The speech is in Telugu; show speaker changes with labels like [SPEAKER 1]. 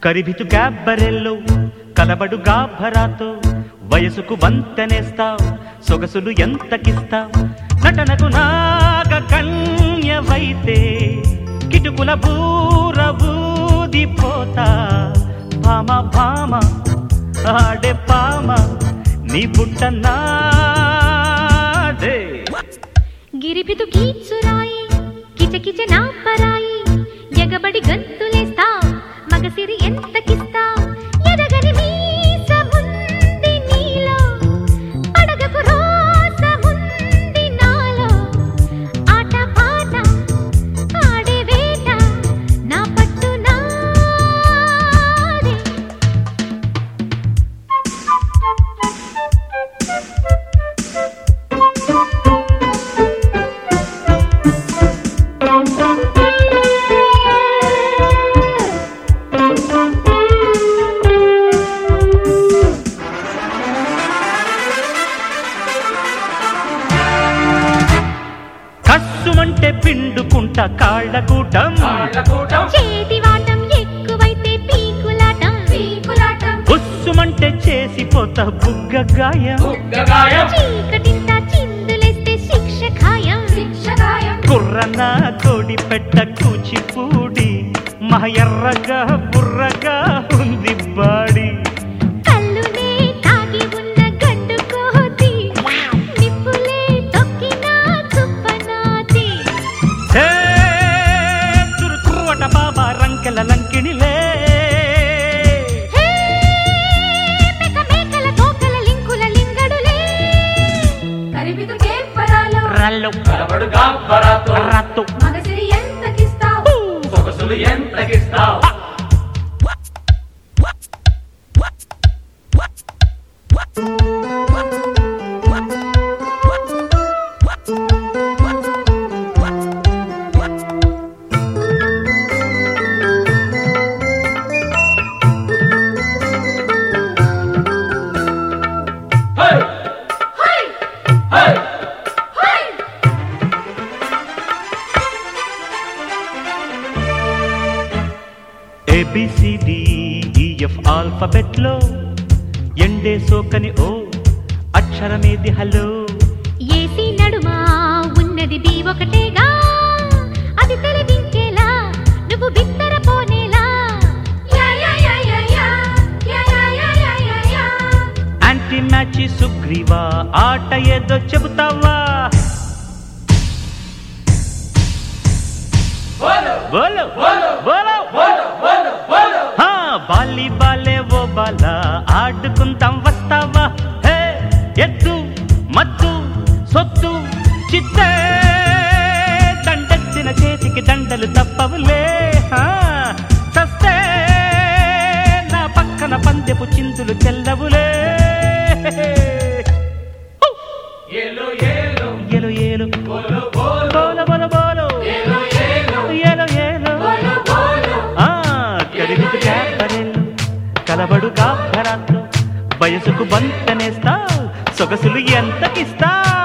[SPEAKER 1] కరిభితు క్యాబ్బరెల్లో కలబడు గాభరాతో వయసుకు వంతనేస్తావు సొగసులు ఎంతకిస్తావు నటనకు నాగ కన్యవైతే కిటుకుల బూర బూదిపోతా భామ భామ ఆడే పామ నీ పుట్ట నాదే
[SPEAKER 2] గిరిబిదు గీచురాయి కిచకిచ నా పరాయి ఎగబడి గంతులేస్తా మగసిరి ఎంతకిస్తా ఎదగని మీసముంది నీలో పడగకు రోసముంది నాలో ఆట పాట ఆడే వేట నా పట్టు నాదే
[SPEAKER 1] కస్సుమంటే పిండుకుంట కాళ్ళకూటం
[SPEAKER 2] చేతి వాటం ఎక్కువైతే పీకులాటం పీకులాటం
[SPEAKER 1] బుస్సుమంటే చేసిపోత బుగ్గ గాయం
[SPEAKER 2] చీకటింత చిందులేస్తే శిక్ష ఖాయం శిక్ష ఖాయం
[SPEAKER 1] కుర్రన కోడి పెట్ట కూచిపూడి మా ఎర్రగా బుర్రగా ఉంది బాడి
[SPEAKER 2] కల్లునే తాగి ఉన్న గడ్డు కోతి నిప్పులే తొక్కిన చుప్పనాతి
[SPEAKER 1] హే, తురుతురువట బాబా రంకెల లంకిణిలే
[SPEAKER 2] హే మేక మేకల తోకల లింకుల లింగడులే
[SPEAKER 3] కరిబిదు కేంపరాలో
[SPEAKER 1] రల్లు
[SPEAKER 4] కలబడుగా పరాతో
[SPEAKER 1] రత్తు
[SPEAKER 3] మగసిరి ఎంతకిస్తావు
[SPEAKER 4] సొగసులు ఎంతకిస్తావు hey
[SPEAKER 3] hi
[SPEAKER 4] hey
[SPEAKER 3] hi
[SPEAKER 1] A B C D E F alphabet లో ఎండే సోకని ఓ అక్షరమేది హలో
[SPEAKER 2] ఏసి నడుమా ఉన్నది బి ఒకటేగా అది తెలివించేలా నువ్వు బిత్తర పోనేలా
[SPEAKER 3] యా యా యా యా యా యా యా యా యా యా యా
[SPEAKER 1] యాంటీ మ్యాచి సుగ్రీవా ఆట ఏదో చెబుతావా
[SPEAKER 4] బోలో
[SPEAKER 1] బోలో
[SPEAKER 4] బోలో
[SPEAKER 1] బోలో
[SPEAKER 4] బోలో బోలో బోలో
[SPEAKER 1] హా, బాలి బాలే ఓ బాల ఆడుకుంటాం వస్తావా హే ఎద్దు మత్తు సొత్తు చిత్తే దండెత్తిన చేతికి దండలు తప్పవులే హా, చస్తే నా పక్కన పందెపు చిందులు చెల్లవులే
[SPEAKER 4] ఏలో ఏలో
[SPEAKER 1] ఏలో ఏలో
[SPEAKER 4] బోలో బోలో
[SPEAKER 1] బోలో బోలో బోలో
[SPEAKER 4] ఏలో ఏలో
[SPEAKER 1] ఏలో ఏలో
[SPEAKER 3] బోలో బోలో
[SPEAKER 1] ఆ కరివితు క్యాపరెల్లు కలబడు గాభరాతో వయసుకు బంతనేస్తా సొగసులు ఎంతకిస్తా